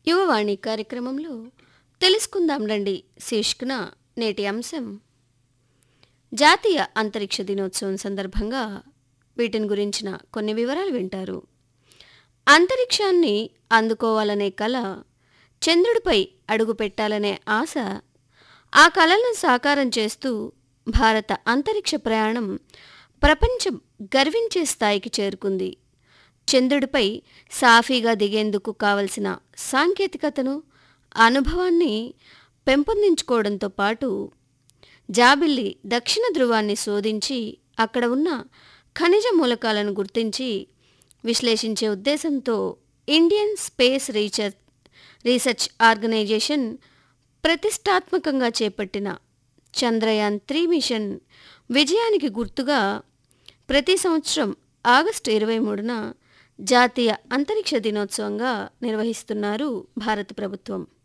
యువవాణి కార్యక్రమంలో తెలుసుకుందాం రండి శీర్షికన నేటి అంశం జాతీయ అంతరిక్ష దినోత్సవం సందర్భంగా వీటిని గురించిన కొన్ని వివరాలు వింటారు అంతరిక్షాన్ని అందుకోవాలనే కల చంద్రుడిపై అడుగు పెట్టాలనే ఆశ ఆ కలలను సాకారం చేస్తూ భారత అంతరిక్ష ప్రయాణం ప్రపంచం గర్వించే స్థాయికి చేరుకుంది చంద్రుడిపై సాఫీగా దిగేందుకు కావలసిన సాంకేతికతను అనుభవాన్ని పెంపొందించుకోవడంతో పాటు జాబిల్లి దక్షిణ ధృవాన్ని శోధించి అక్కడ ఉన్న ఖనిజ మూలకాలను గుర్తించి విశ్లేషించే ఉద్దేశంతో Indian space research research organisation ప్రతిష్టాత్మకంగా చేపట్టిన చంద్రయాన్ త్రీ మిషన్ విజయానికి గుర్తుగా ప్రతి సంవత్సరం ఆగస్టు ఇరవై మూడున జాతీయ అంతరిక్ష దినోత్సవంగా నిర్వహిస్తున్నారు భారత ప్రభుత్వం